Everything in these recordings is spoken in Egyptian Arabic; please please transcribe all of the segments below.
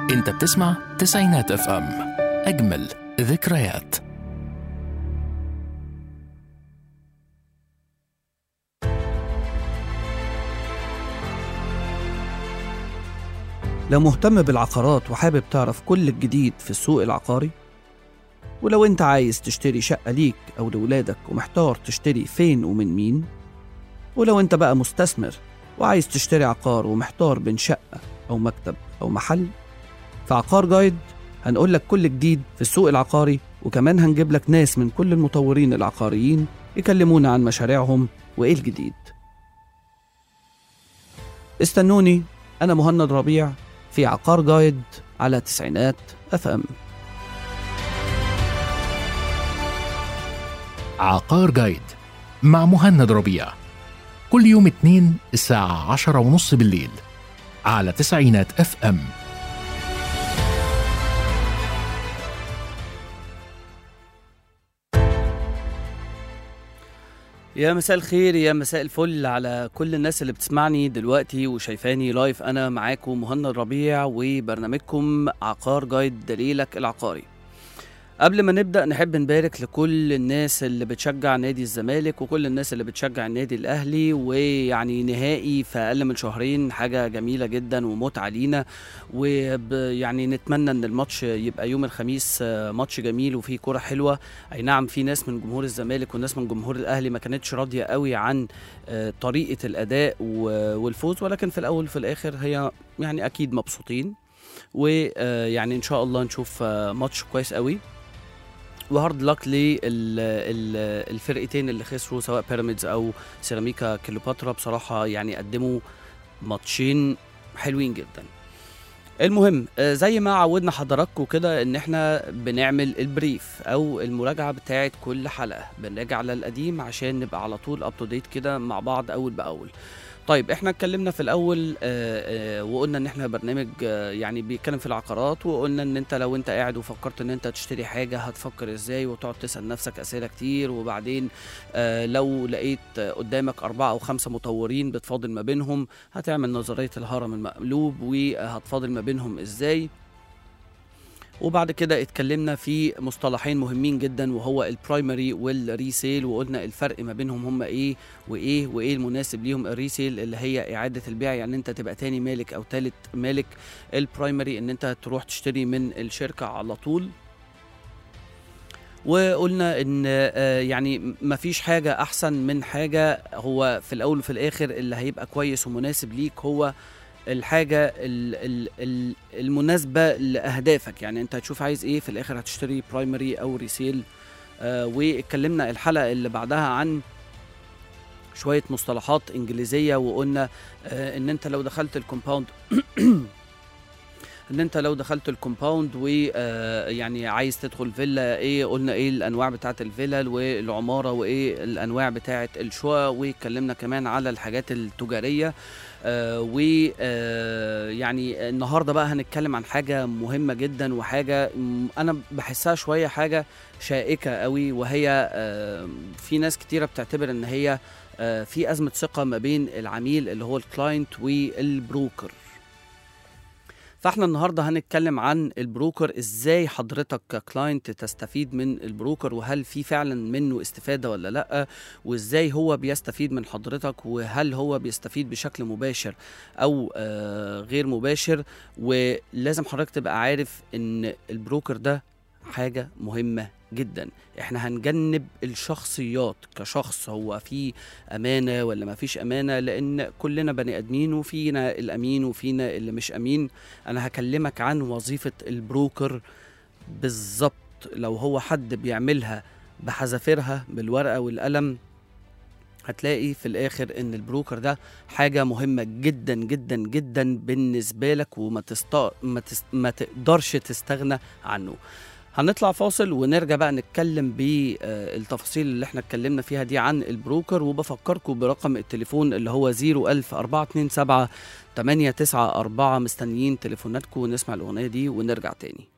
انت بتسمع تسعينات اف ام اجمل ذكريات لو مهتم بالعقارات وحابب تعرف كل الجديد في السوق العقاري ولو انت عايز تشتري شقة ليك أو لولادك ومحتار تشتري فين ومن مين ولو انت بقى مستثمر وعايز تشتري عقار ومحتار بين شقة أو مكتب أو محل في عقار جايد هنقول لك كل جديد في السوق العقاري وكمان هنجيب لك ناس من كل المطورين العقاريين يكلمونا عن مشاريعهم وإيه الجديد استنوني أنا مهند ربيع في عقار جايد على تسعينات اف ام عقار جايد مع مهند ربيع كل يوم اتنين الساعة عشرة ونص بالليل على تسعينات اف ام يا مساء الخير يا مساء الفل على كل الناس اللي بتسمعني دلوقتي وشايفاني لايف انا معاكم مهند ربيع وبرنامجكم عقار جايد دليلك العقاري قبل ما نبدا نحب نبارك لكل الناس اللي بتشجع نادي الزمالك وكل الناس اللي بتشجع النادي الاهلي ويعني نهائي في اقل من شهرين حاجه جميله جدا ومتعه لينا ويعني نتمنى ان الماتش يبقى يوم الخميس آه، ماتش جميل وفيه كوره حلوه اي نعم في ناس من جمهور الزمالك وناس من جمهور الاهلي ما كانتش راضيه قوي عن آه، طريقه الاداء و- والفوز ولكن في الاول وفي الاخر هي يعني اكيد مبسوطين ويعني ان شاء الله نشوف آه، ماتش كويس قوي وهارد لك للفرقتين اللي خسروا سواء بيراميدز او سيراميكا كليوباترا بصراحه يعني قدموا ماتشين حلوين جدا المهم آه، زي ما عودنا حضراتكم كده ان احنا بنعمل البريف او المراجعه بتاعه كل حلقه بنراجع على القديم عشان نبقى على طول اب تو ديت كده مع بعض اول باول طيب احنا اتكلمنا في الاول آه، آه، وقلنا ان احنا برنامج آه، يعني بيتكلم في العقارات وقلنا ان انت لو انت قاعد وفكرت ان انت تشتري حاجه هتفكر ازاي وتقعد تسال نفسك اسئله كتير وبعدين آه، لو لقيت آه، قدامك اربعه او خمسه مطورين بتفاضل ما بينهم هتعمل نظريه الهرم المقلوب وهتفاضل ما بينهم ازاي وبعد كده اتكلمنا في مصطلحين مهمين جدا وهو البرايمري والريسيل وقلنا الفرق ما بينهم هم ايه وايه وايه المناسب ليهم الريسيل اللي هي اعاده البيع يعني انت تبقى تاني مالك او تالت مالك البرايمري ان انت تروح تشتري من الشركه على طول وقلنا ان آه، يعني مفيش حاجه احسن من حاجه هو في الاول وفي الاخر اللي هيبقى كويس ومناسب ليك هو الحاجه ال ال ال المناسبه لاهدافك يعني انت هتشوف عايز ايه في الاخر هتشتري برايمري او ريسيل آه واتكلمنا الحلقه اللي بعدها عن شويه مصطلحات انجليزيه وقلنا آه ان انت لو دخلت الكومباوند ان انت لو دخلت الكومباوند ويعني عايز تدخل فيلا ايه قلنا ايه الانواع بتاعه الفيلل والعماره وايه الانواع بتاعه الشقق واتكلمنا كمان على الحاجات التجاريه آه ويعني النهارده بقى هنتكلم عن حاجه مهمه جدا وحاجه م- انا بحسها شويه حاجه شائكه قوي وهي آه في ناس كتيره بتعتبر ان هي آه في ازمه ثقه ما بين العميل اللي هو الكلاينت والبروكر فاحنا النهارده هنتكلم عن البروكر ازاي حضرتك ككلاينت تستفيد من البروكر وهل في فعلا منه استفاده ولا لا وازاي هو بيستفيد من حضرتك وهل هو بيستفيد بشكل مباشر او آه غير مباشر ولازم حضرتك تبقى عارف ان البروكر ده حاجه مهمه جدا احنا هنجنب الشخصيات كشخص هو فيه امانه ولا ما فيش امانه لان كلنا بني ادمين وفينا الامين وفينا اللي مش امين انا هكلمك عن وظيفه البروكر بالظبط لو هو حد بيعملها بحذافيرها بالورقه والقلم هتلاقي في الاخر ان البروكر ده حاجه مهمه جدا جدا جدا بالنسبه لك وما تست... ما, تست... ما تقدرش تستغنى عنه هنطلع فاصل ونرجع بقى نتكلم بالتفاصيل اللي احنا اتكلمنا فيها دي عن البروكر وبفكركم برقم التليفون اللي هو 01000 427 894 مستنيين تليفوناتكم ونسمع الاغنيه دي ونرجع تاني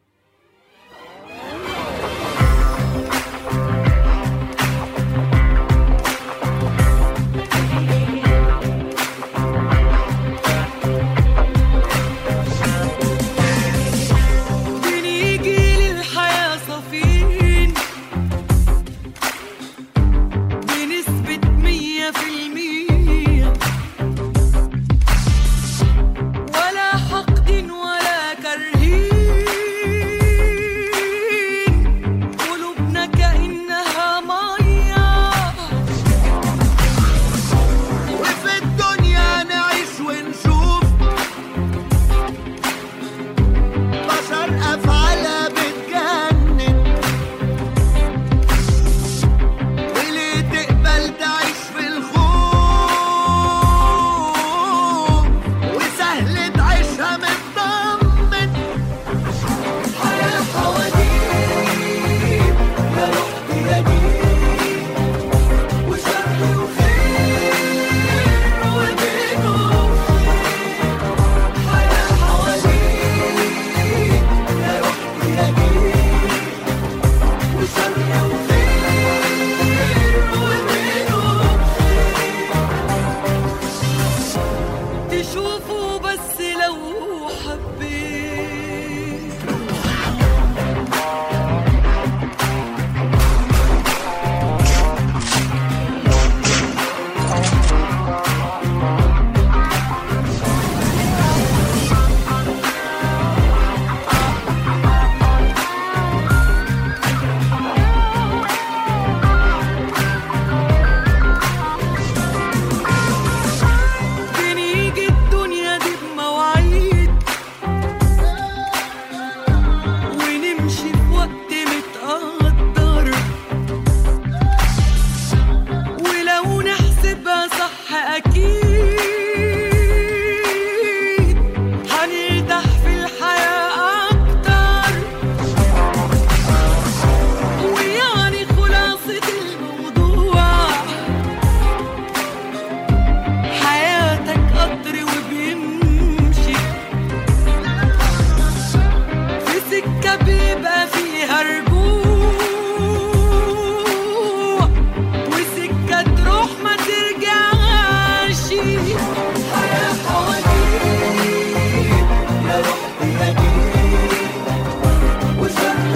تشوفه بس لو حبيت بنيجي الدنيا دي بمواعيد ونمشي في وقت متقدر ولو نحسبها صح أكيد هنرتاح في الحياة أكتر ويعني خلاصة الموضوع حياتك قطر وبيمشي في سكة بيبقى فيها رجوع وسكة تروح ما ترجعش حياة حواديت يا رحت يا جيت وشر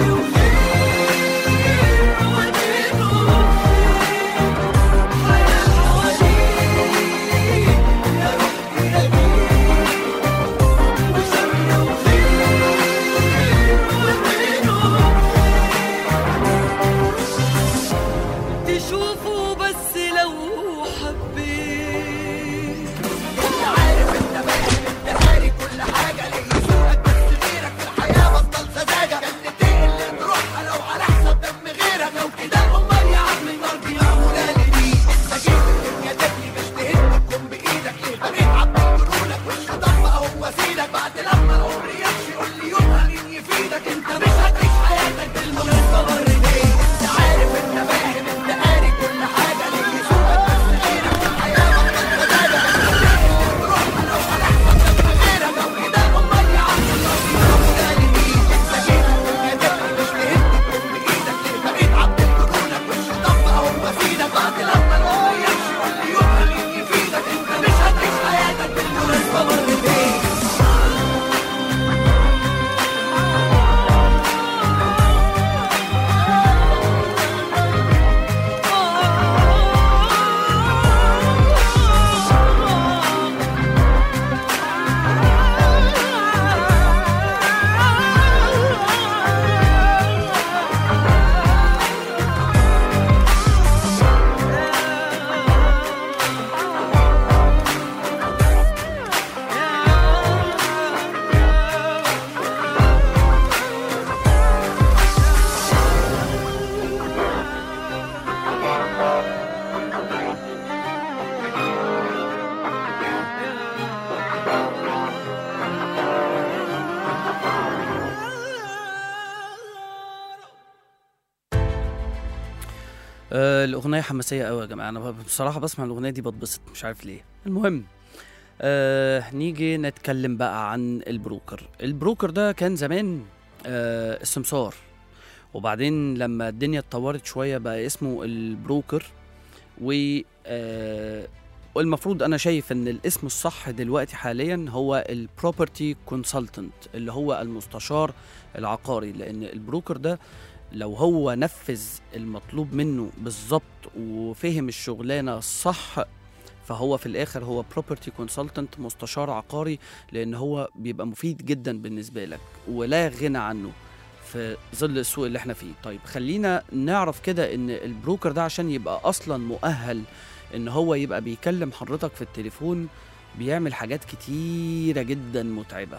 وخير ودين وخير حياة حواديت يا رحت يا جيت وشر وخير ودين وخير تشوفه بس لو حبيت آه الاغنيه حماسيه قوي يا جماعه انا بصراحه بسمع الاغنيه دي بتبسط مش عارف ليه المهم آه نيجي نتكلم بقى عن البروكر البروكر ده كان زمان آه السمسار وبعدين لما الدنيا اتطورت شويه بقى اسمه البروكر و آه والمفروض انا شايف ان الاسم الصح دلوقتي حاليا هو البروبرتي كونسلتنت اللي هو المستشار العقاري لان البروكر ده لو هو نفذ المطلوب منه بالظبط وفهم الشغلانه صح فهو في الاخر هو بروبرتي كونسلتنت مستشار عقاري لان هو بيبقى مفيد جدا بالنسبه لك ولا غنى عنه في ظل السوق اللي احنا فيه طيب خلينا نعرف كده ان البروكر ده عشان يبقى اصلا مؤهل ان هو يبقى بيكلم حضرتك في التليفون بيعمل حاجات كتيره جدا متعبه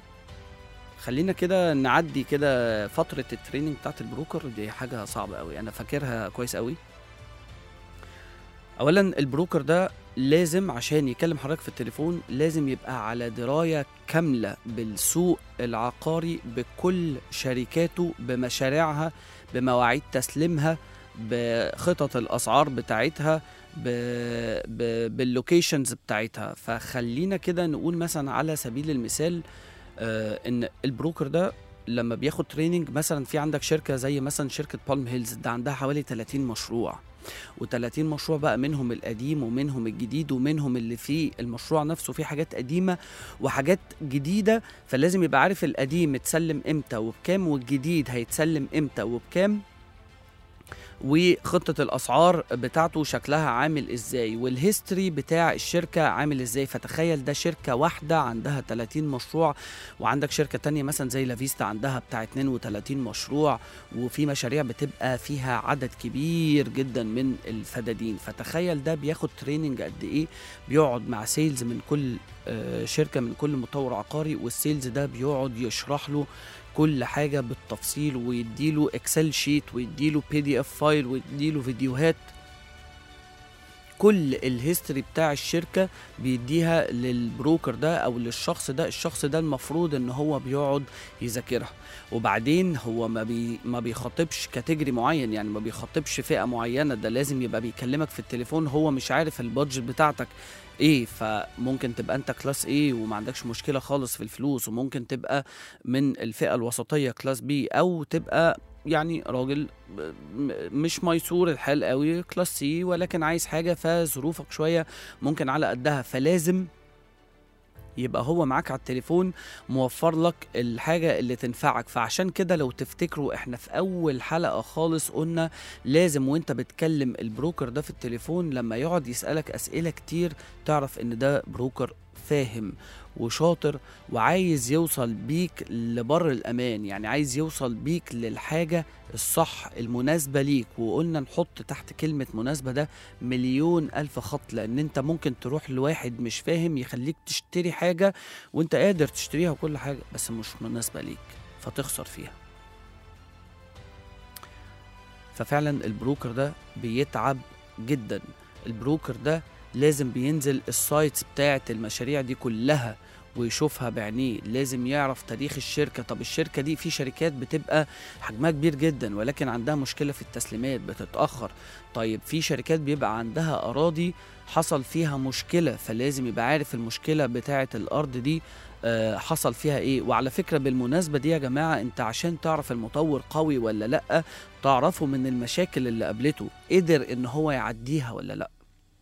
خلينا كده نعدي كده فترة التريننج بتاعت البروكر دي حاجة صعبة قوي أنا فاكرها كويس قوي أولا البروكر ده لازم عشان يكلم حضرتك في التليفون لازم يبقى على دراية كاملة بالسوق العقاري بكل شركاته بمشاريعها بمواعيد تسليمها بخطط الأسعار بتاعتها ب... ب... باللوكيشنز بتاعتها فخلينا كده نقول مثلا على سبيل المثال آه ان البروكر ده لما بياخد تريننج مثلا في عندك شركه زي مثلا شركه بالم هيلز ده عندها حوالي 30 مشروع و30 مشروع بقى منهم القديم ومنهم الجديد ومنهم اللي فيه المشروع نفسه فيه حاجات قديمه وحاجات جديده فلازم يبقى عارف القديم اتسلم امتى وبكام والجديد هيتسلم امتى وبكام وخطة الأسعار بتاعته شكلها عامل إزاي والهيستوري بتاع الشركة عامل إزاي فتخيل ده شركة واحدة عندها 30 مشروع وعندك شركة تانية مثلا زي لافيستا عندها بتاع 32 مشروع وفي مشاريع بتبقى فيها عدد كبير جدا من الفدادين فتخيل ده بياخد تريننج قد إيه بيقعد مع سيلز من كل آه، شركة من كل مطور عقاري والسيلز ده بيقعد يشرح له كل حاجة بالتفصيل ويديله اكسل شيت ويديله بي دي اف فايل ويديله فيديوهات كل الهيستوري بتاع الشركة بيديها للبروكر ده او للشخص ده الشخص ده المفروض ان هو بيقعد يذاكرها وبعدين هو ما بي ما بيخاطبش كاتيجري معين يعني ما بيخاطبش فئة معينة ده لازم يبقى بيكلمك في التليفون هو مش عارف البادجت بتاعتك ايه فممكن تبقى انت كلاس ايه وما عندكش مشكله خالص في الفلوس وممكن تبقى من الفئه الوسطيه كلاس بي او تبقى يعني راجل ب- م- مش ميسور الحال قوي كلاس سي ولكن عايز حاجه فظروفك شويه ممكن على قدها فلازم يبقى هو معاك على التليفون موفر لك الحاجة اللي تنفعك فعشان كده لو تفتكروا احنا في أول حلقة خالص قلنا لازم وانت بتكلم البروكر ده في التليفون لما يقعد يسألك أسئلة كتير تعرف ان ده بروكر فاهم وشاطر وعايز يوصل بيك لبر الأمان يعني عايز يوصل بيك للحاجة الصح المناسبة ليك وقلنا نحط تحت كلمة مناسبة ده مليون ألف خط لأن أنت ممكن تروح لواحد مش فاهم يخليك تشتري حاجة وأنت قادر تشتريها وكل حاجة بس مش مناسبة ليك فتخسر فيها ففعلا البروكر ده بيتعب جدا البروكر ده لازم بينزل السايتس بتاعة المشاريع دي كلها ويشوفها بعينيه لازم يعرف تاريخ الشركة طب الشركة دي في شركات بتبقى حجمها كبير جدا ولكن عندها مشكلة في التسليمات بتتأخر طيب في شركات بيبقى عندها أراضي حصل فيها مشكلة فلازم يبقى عارف المشكلة بتاعة الأرض دي آه، حصل فيها ايه وعلى فكرة بالمناسبة دي يا جماعة انت عشان تعرف المطور قوي ولا لأ تعرفه من المشاكل اللي قابلته قدر ان هو يعديها ولا لأ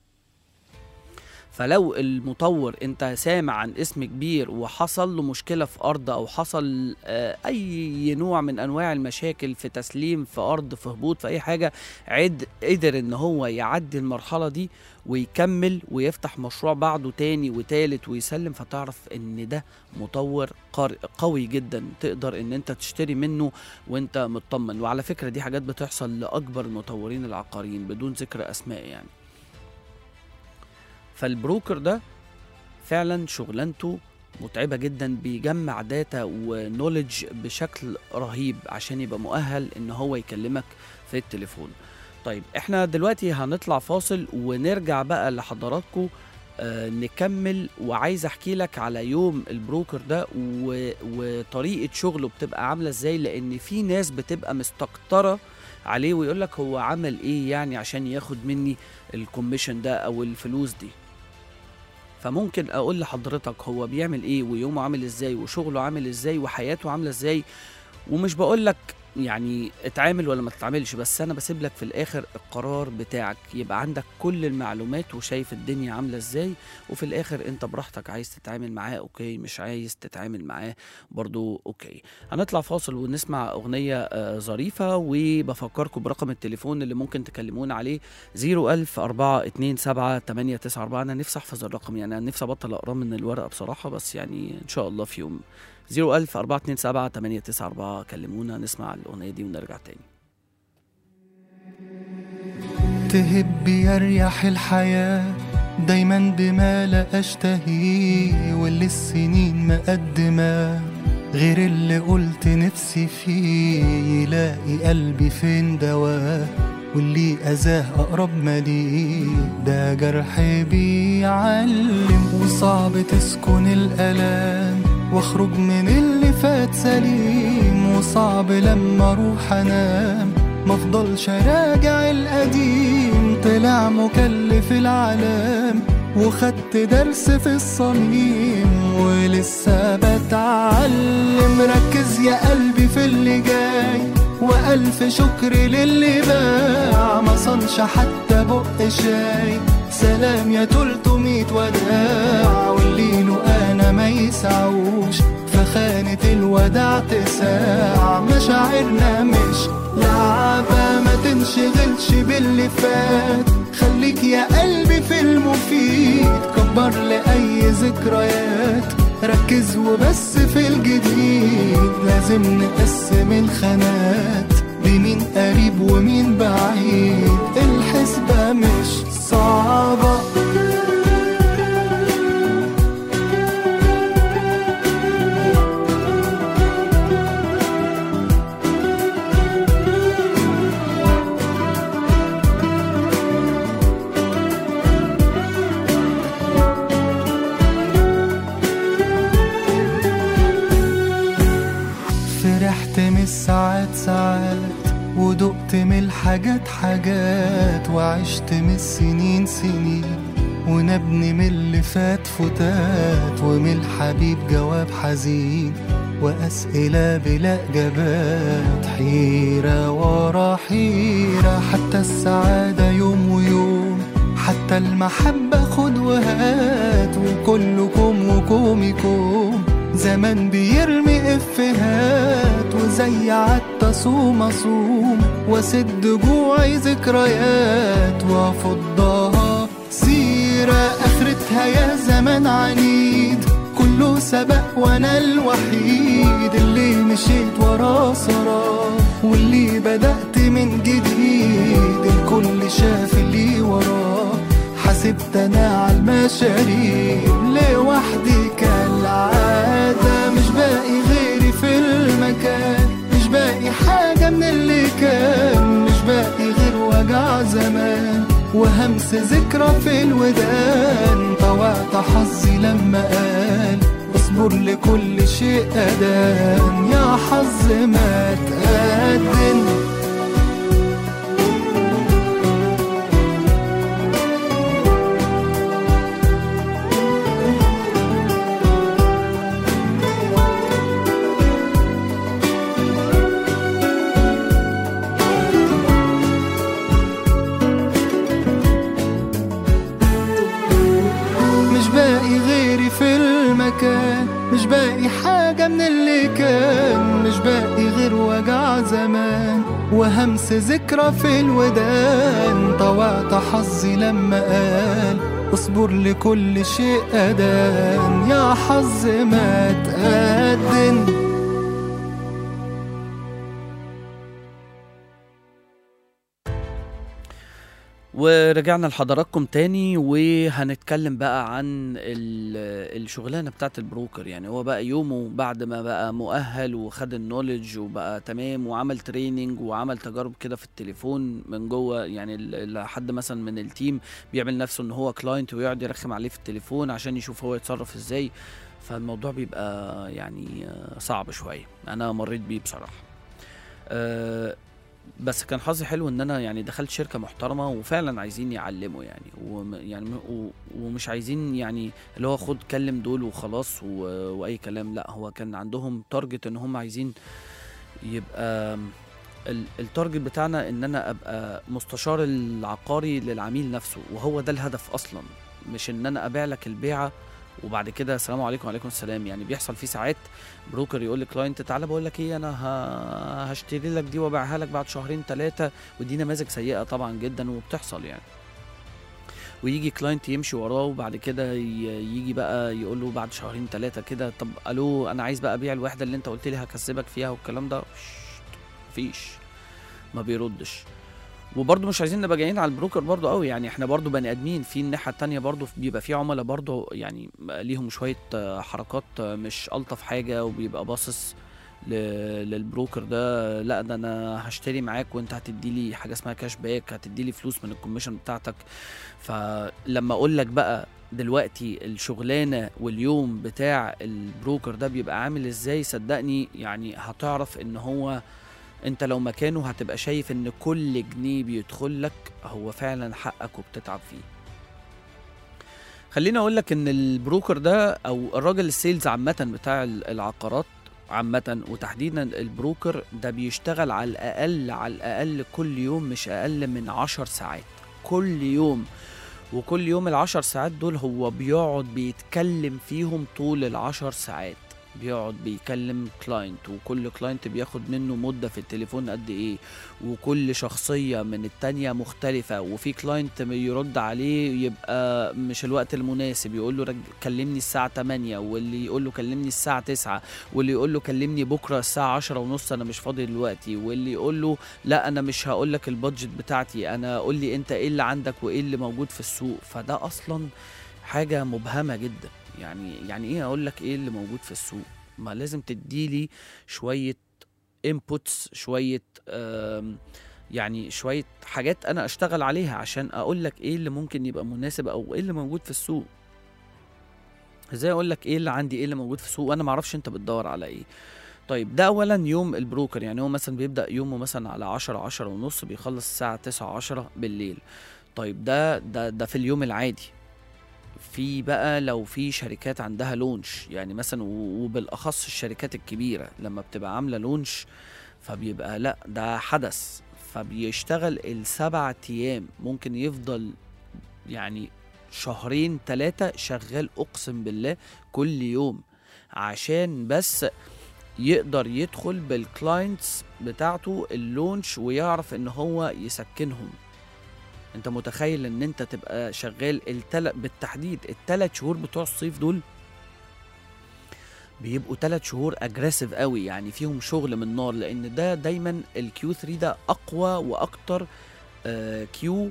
فلو المطور انت سامع عن اسم كبير وحصل له مشكله في ارض او حصل آه، اي نوع من انواع المشاكل في تسليم في ارض في هبوط في اي حاجه عد قدر ان هو يعدي المرحله دي ويكمل ويفتح مشروع بعده تاني وتالت ويسلم فتعرف ان ده مطور قار- قوي جدا تقدر ان انت تشتري منه وانت مطمن وعلى فكره دي حاجات بتحصل لاكبر المطورين العقاريين بدون ذكر اسماء يعني فالبروكر ده فعلا شغلانته متعبة جدا بيجمع داتا ونولج بشكل رهيب عشان يبقى مؤهل ان هو يكلمك في التليفون طيب احنا دلوقتي هنطلع فاصل ونرجع بقى لحضراتكم آه نكمل وعايز احكي لك على يوم البروكر ده و... وطريقة شغله بتبقى عاملة ازاي لان في ناس بتبقى مستكترة عليه ويقول لك هو عمل ايه يعني عشان ياخد مني الكوميشن ده او الفلوس دي فممكن اقول لحضرتك هو بيعمل ايه ويومه عامل ازاي وشغله عامل ازاي وحياته عامله ازاي ومش بقول لك يعني اتعامل ولا ما تتعاملش بس انا بسيب لك في الاخر القرار بتاعك يبقى عندك كل المعلومات وشايف الدنيا عامله ازاي وفي الاخر انت براحتك عايز تتعامل معاه اوكي مش عايز تتعامل معاه برضو اوكي هنطلع فاصل ونسمع اغنيه آه، ظريفه وبفكركم برقم التليفون اللي ممكن تكلمونا عليه 01000 427 894 انا نفسي احفظ الرقم يعني انا نفسي ابطل اقراه من الورقه بصراحه بس يعني ان شاء الله في يوم 01000 427 894 كلمونا نسمع الاغنيه دي ونرجع تاني تهب يريح الحياة دايما بما لا أشتهيه واللي السنين مقدمة غير اللي قلت نفسي فيه يلاقي قلبي فين دواه واللي أذاه أقرب ما ليه ده جرح بيعلم وصعب تسكن الألام واخرج من اللي فات سليم وصعب لما اروح انام مفضلش راجع القديم طلع مكلف العالم وخدت درس في الصميم ولسه بتعلم ركز يا قلبي في اللي جاي وألف شكر للي باع ما صنش حتى بق شاي سلام يا تلتمية وداع واللي له أنا ما يسعوش فخانة الوداع تساع مشاعرنا مش لعبة ما تنشغلش باللي فات خليك يا قلبي في المفيد كبر لأي ذكريات ركز وبس في الجديد لازم نقسم الخانات بمين قريب ومين بعيد الحسبة مش صعبة فرحت من الساعات ساعات ودقت من الحاجات حاجات وعشت من السنين سنين ونبني من اللي فات فتات ومن الحبيب جواب حزين وأسئلة بلا إجابات حيرة ورا حيرة حتى السعادة يوم ويوم حتى المحبة خد وهات وكلكم وكومكم زمان بيرمي افهات وزي عدت صوم اصوم واسد جوعي ذكريات وافضها سيرة اخرتها يا زمان عنيد كله سبق وانا الوحيد اللي مشيت وراه سراه واللي بدأت من جديد الكل شاف اللي وراه حسبت انا على المشاريب لوحدي كالعادة مش باقي غيري في المكان مش باقي حاجة من اللي كان مش باقي غير وجع زمان وهمس ذكرى في الودان طوعت حظي لما قال اصبر لكل شيء أدان يا حظ ما تقدم مش باقي غيري في المكان مش باقي حاجة من اللي كان مش باقي غير وجع زمان وهمس ذكرى في الودان طوعت حظي لما قال اصبر لكل شيء أدان يا حظ ما تقدم ورجعنا لحضراتكم تاني وهنتكلم بقى عن ال- الشغلانه بتاعت البروكر يعني هو بقى يومه بعد ما بقى مؤهل وخد النولج وبقى تمام وعمل تريننج وعمل تجارب كده في التليفون من جوه يعني ال- ال- حد مثلا من التيم بيعمل نفسه ان هو كلاينت ويقعد يرخم عليه في التليفون عشان يشوف هو يتصرف ازاي فالموضوع بيبقى يعني آه، صعب شويه انا مريت بيه بصراحه أه بس كان حظي حلو ان انا يعني دخلت شركه محترمه وفعلا عايزين يعلموا يعني وم يعني م- و- ومش عايزين يعني اللي هو خد كلم دول وخلاص و- واي كلام لا هو كان عندهم تارجت ان هم عايزين يبقى ال- التارجت بتاعنا ان انا ابقى مستشار العقاري للعميل نفسه وهو ده الهدف اصلا مش ان انا ابيع لك البيعه وبعد كده السلام عليكم وعليكم السلام يعني بيحصل في ساعات بروكر يقول لكلاينت تعالى بقول لك ايه انا ه- هشتري لك دي وابيعها لك بعد شهرين ثلاثه ودي نماذج سيئه طبعا جدا وبتحصل يعني ويجي كلاينت يمشي وراه وبعد كده ي- يجي بقى يقول له بعد شهرين ثلاثه كده طب الو انا عايز بقى ابيع الوحده اللي انت قلت لي هكسبك فيها والكلام ده شت، مفيش ما بيردش وبرضه مش عايزين نبقى جايين على البروكر برضه قوي يعني احنا برضه بني ادمين في الناحيه التانية برضه بيبقى في عملاء برضه يعني ليهم شويه آه، حركات آه، مش الطف حاجه وبيبقى باصص ل- للبروكر ده لا ده انا هشتري معاك وانت هتدي لي حاجه اسمها كاش باك هتدي لي فلوس من الكوميشن بتاعتك فلما اقول لك بقى دلوقتي الشغلانه واليوم بتاع البروكر ده بيبقى عامل ازاي صدقني يعني هتعرف ان هو انت لو مكانه هتبقى شايف ان كل جنيه بيدخل لك هو فعلا حقك وبتتعب فيه خليني اقول لك ان البروكر ده او الراجل السيلز عامه بتاع ال- العقارات عامة وتحديدا البروكر ده بيشتغل على الأقل على الأقل كل يوم مش أقل من عشر ساعات كل يوم وكل يوم العشر ساعات دول هو بيقعد بيتكلم فيهم طول العشر ساعات بيقعد بيكلم كلاينت وكل كلاينت بياخد منه مدة في التليفون قد ايه وكل شخصية من التانية مختلفة وفي كلاينت يرد عليه يبقى مش الوقت المناسب يقول له رج... كلمني الساعة 8 واللي يقول له كلمني الساعة 9 واللي يقول له كلمني بكرة الساعة 10 ونص انا مش فاضي دلوقتي واللي يقول له لا انا مش هقول لك البادجت بتاعتي انا قول لي انت ايه اللي عندك وايه اللي موجود في السوق فده اصلا حاجة مبهمة جدا يعني يعني ايه اقول لك ايه اللي موجود في السوق ما لازم تديلي شوية انبوتس شوية آم، يعني شوية حاجات انا اشتغل عليها عشان اقول لك ايه اللي ممكن يبقى مناسب او ايه اللي موجود في السوق ازاي اقول لك ايه اللي عندي ايه اللي موجود في السوق وانا ما اعرفش انت بتدور على ايه طيب ده اولا يوم البروكر يعني هو مثلا بيبدا يومه مثلا على 10 10 ونص بيخلص الساعه 9 10 بالليل طيب ده ده ده في اليوم العادي في بقى لو في شركات عندها لونش يعني مثلا و- وبالاخص الشركات الكبيره لما بتبقى عامله لونش فبيبقى لا ده حدث فبيشتغل السبع ايام ممكن يفضل يعني شهرين ثلاثة شغال أقسم بالله كل يوم عشان بس يقدر يدخل بالكلاينتس بتاعته اللونش ويعرف ان هو يسكنهم انت متخيل ان انت تبقى شغال التل... بالتحديد الثلاث شهور بتوع الصيف دول بيبقوا ثلاث شهور اجريسيف قوي يعني فيهم شغل من نار لان ده دايما الكيو 3 ده اقوى واكتر آه كيو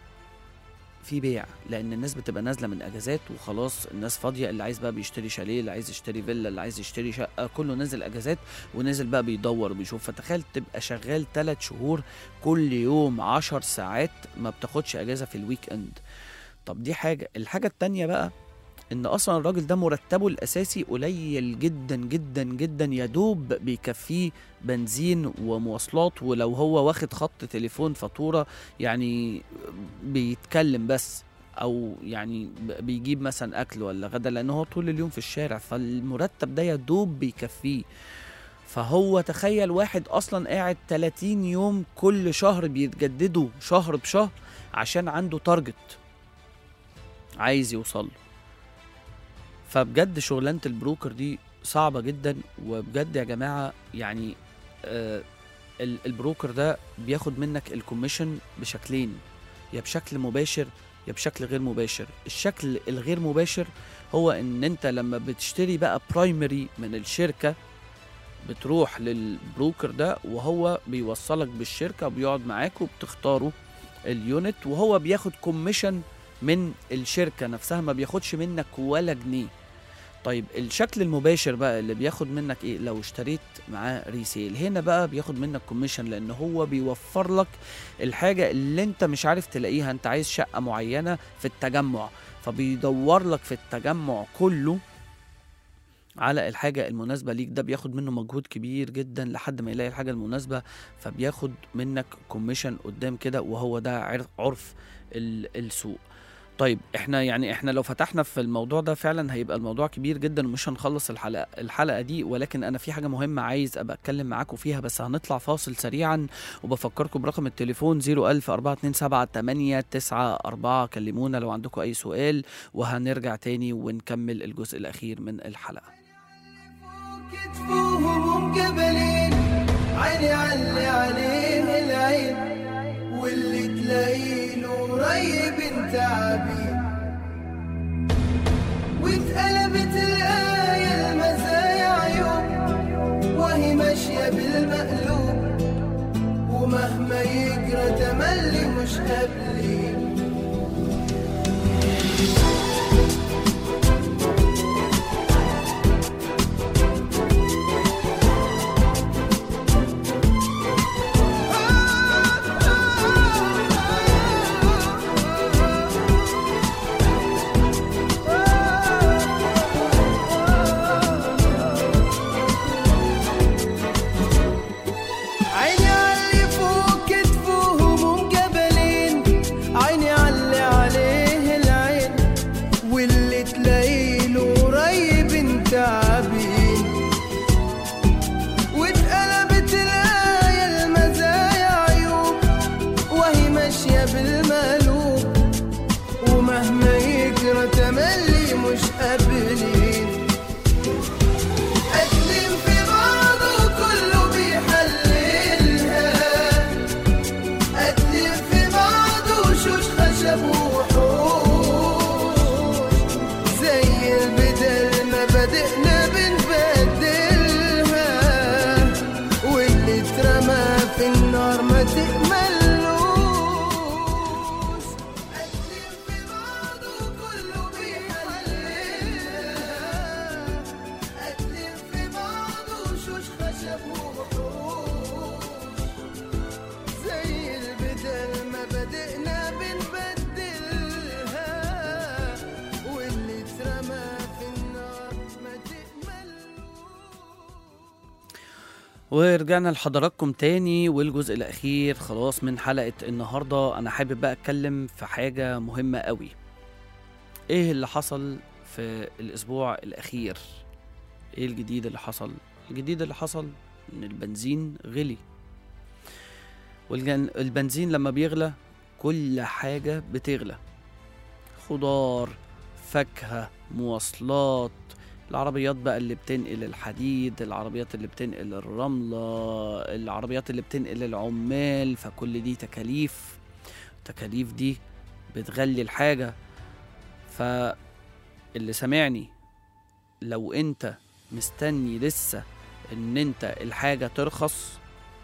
في بيع لان الناس بتبقى نازله من اجازات وخلاص الناس فاضيه اللي عايز بقى بيشتري شاليه اللي عايز يشتري فيلا اللي عايز يشتري شقه كله نازل اجازات ونازل بقى بيدور وبيشوف فتخيل تبقى شغال ثلاث شهور كل يوم عشر ساعات ما بتاخدش اجازه في الويك اند طب دي حاجه الحاجه التانية بقى ان اصلا الراجل ده مرتبه الاساسي قليل جدا جدا جدا يا دوب بيكفيه بنزين ومواصلات ولو هو واخد خط تليفون فاتوره يعني بيتكلم بس او يعني ب- بيجيب مثلا اكل ولا غدا لان هو طول اليوم في الشارع فالمرتب ده يا دوب بيكفيه فهو تخيل واحد اصلا قاعد 30 يوم كل شهر بيتجددوا شهر بشهر عشان عنده تارجت عايز يوصل له فبجد شغلانه البروكر دي صعبه جدا وبجد يا جماعه يعني آه ال- البروكر ده بياخد منك الكوميشن بشكلين يا بشكل مباشر يا بشكل غير مباشر الشكل الغير مباشر هو ان انت لما بتشتري بقى برايمري من الشركه بتروح للبروكر ده وهو بيوصلك بالشركه وبيقعد معاك وبتختاروا اليونت وهو بياخد كوميشن من الشركه نفسها ما بياخدش منك ولا جنيه طيب الشكل المباشر بقى اللي بياخد منك ايه لو اشتريت معاه ريسيل هنا بقى بياخد منك كوميشن لان هو بيوفر لك الحاجه اللي انت مش عارف تلاقيها انت عايز شقه معينه في التجمع فبيدور لك في التجمع كله على الحاجة المناسبة ليك ده بياخد منه مجهود كبير جدا لحد ما يلاقي الحاجة المناسبة فبياخد منك كوميشن قدام كده وهو ده عرف, عرف ال- السوق طيب احنا يعني احنا لو فتحنا في الموضوع ده فعلا هيبقى الموضوع كبير جدا ومش هنخلص الحلقة الحلقة دي ولكن انا في حاجة مهمة عايز ابقى اتكلم معاكم فيها بس هنطلع فاصل سريعا وبفكركم برقم التليفون 01000 427 كلمونا لو عندكم اي سؤال وهنرجع تاني ونكمل الجزء الاخير من الحلقة كتفوهم جبلين عيني علي عليه العين واللي تلاقيله قريب انت عبيد واتقلبت الآية المزايا عيوب وهي ماشية بالمقلوب ومهما يجرى تملي مش قابلين عيني علي فوق كتفهم جبلين ورجعنا لحضراتكم تاني والجزء الأخير خلاص من حلقة النهاردة أنا حابب بقى أتكلم في حاجة مهمة قوي إيه اللي حصل في الأسبوع الأخير إيه الجديد اللي حصل الجديد اللي حصل إن البنزين غلي والبنزين لما بيغلى كل حاجة بتغلى خضار فاكهة مواصلات العربيات بقى اللي بتنقل الحديد العربيات اللي بتنقل الرملة العربيات اللي بتنقل العمال فكل دي تكاليف التكاليف دي بتغلي الحاجة فاللي سامعني لو انت مستني لسه ان انت الحاجة ترخص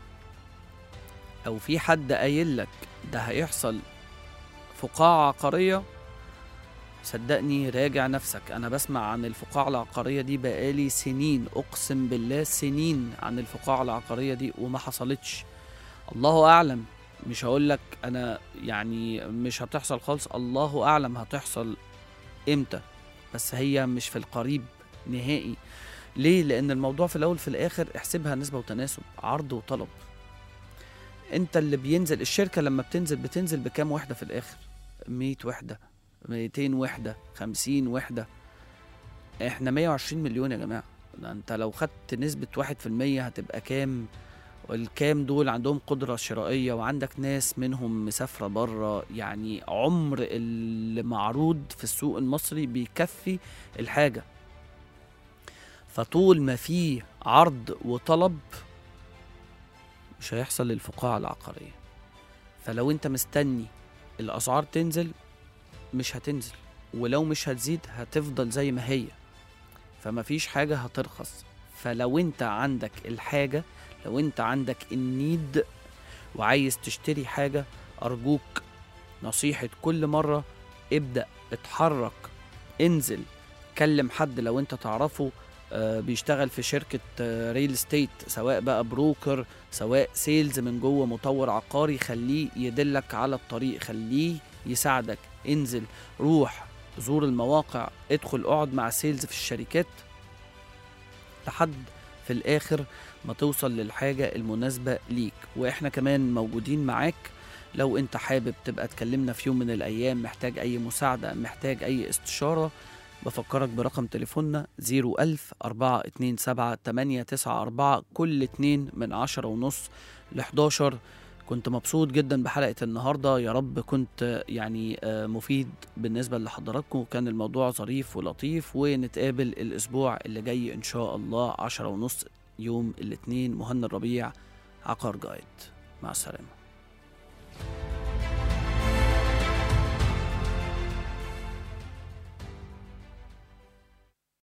او في حد قايل لك ده هيحصل فقاعة عقارية صدقني راجع نفسك انا بسمع عن الفقاعة العقارية دي بقالي سنين اقسم بالله سنين عن الفقاعة العقارية دي وما حصلتش الله اعلم مش هقول لك انا يعني مش هتحصل خالص الله اعلم هتحصل امتى بس هي مش في القريب نهائي ليه لان الموضوع في الاول في الاخر احسبها نسبة وتناسب عرض وطلب انت اللي بينزل الشركة لما بتنزل بتنزل بكام وحدة في الاخر 100 وحدة 200 وحدة 50 وحدة احنا 120 مليون يا جماعة ده انت لو خدت نسبة واحد في المية هتبقى كام والكام دول عندهم قدرة شرائية وعندك ناس منهم مسافرة بره يعني عمر اللي معروض في السوق المصري بيكفي الحاجة فطول ما في عرض وطلب مش هيحصل الفقاعة العقارية فلو انت مستني الأسعار تنزل مش هتنزل ولو مش هتزيد هتفضل زي ما هي فمفيش حاجة هترخص فلو انت عندك الحاجة لو انت عندك النيد وعايز تشتري حاجة أرجوك نصيحة كل مرة ابدأ اتحرك انزل كلم حد لو انت تعرفه آه، بيشتغل في شركة ريل ستيت سواء بقى بروكر سواء سيلز من جوه مطور عقاري خليه يدلك على الطريق خليه يساعدك انزل روح زور المواقع ادخل اقعد مع سيلز في الشركات لحد في الاخر ما توصل للحاجة المناسبة ليك واحنا كمان موجودين معاك لو انت حابب تبقى تكلمنا في يوم من الايام محتاج اي مساعدة محتاج اي استشارة بفكرك برقم تليفوننا 01000 427 894 كل اتنين من عشرة ونص ل 11 كنت مبسوط جدا بحلقة النهاردة يا رب كنت يعني آه، مفيد بالنسبة لحضراتكم وكان الموضوع ظريف ولطيف ونتقابل الأسبوع اللي جاي إن شاء الله عشرة ونص يوم الاثنين مهنا الربيع عقار جايد مع السلامة